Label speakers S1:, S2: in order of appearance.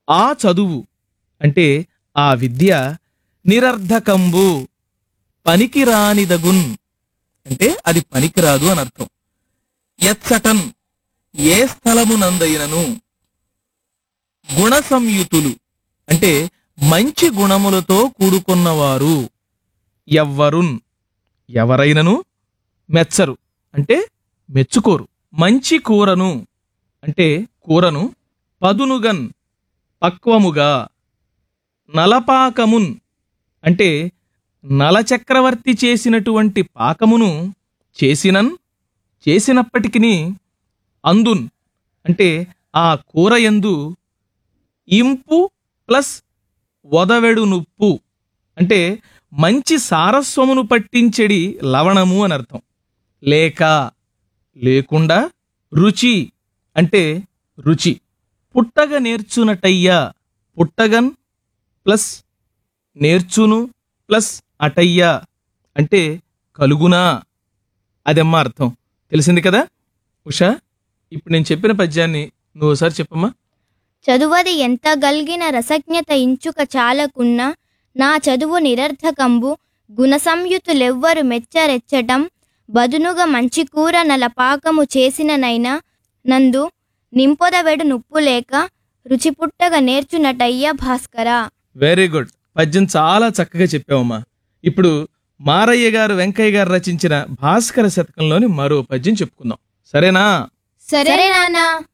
S1: ఆ చదువు అంటే ఆ విద్య నిరర్ధకంబు పనికిరానిదగున్ అంటే అది పనికిరాదు అని అర్థం ఎచ్చటన్ ఏ స్థలమునందైనను గుణ సంయుతులు అంటే మంచి గుణములతో కూడుకున్నవారు ఎవ్వరున్ ఎవరైనను మెచ్చరు అంటే మెచ్చుకోరు మంచి కూరను అంటే కూరను పదునుగన్ పక్వముగా నలపాకమున్ అంటే నలచక్రవర్తి చేసినటువంటి పాకమును చేసినన్ చేసినప్పటికీ అందున్ అంటే ఆ కూర యందు ఇంపు ప్లస్ వదవెడు నుప్పు అంటే మంచి సారస్వమును పట్టించెడి లవణము అని అర్థం లేక లేకుండా రుచి అంటే రుచి పుట్టగ నేర్చునటయ్యా పుట్టగన్ ప్లస్ నేర్చును ప్లస్ అటయ్యా అంటే కలుగునా అదమ్మా అర్థం తెలిసింది కదా ఉషా ఇప్పుడు నేను చెప్పిన పద్యాన్ని నువ్వు ఒకసారి చెప్పమ్మా
S2: చదువది ఎంత గల్గిన రసజ్ఞత ఇంచుక చాలకున్న నా చదువు నిరర్ధకంబు గుణ సంయుతులెవ్వరు మెచ్చరెచ్చటం బదునుగా మంచి కూర నల పాకము చేసిననైనా నందు నింపొదవెడు నుప్పు లేక రుచి పుట్టగా నేర్చునటయ్య భాస్కరా
S1: వెరీ గుడ్ పద్యం చాలా చక్కగా చెప్పావమ్మా ఇప్పుడు మారయ్య గారు వెంకయ్య గారు రచించిన భాస్కర శతకంలోని మరో పద్యం చెప్పుకుందాం సరేనా
S2: సరే నాన్న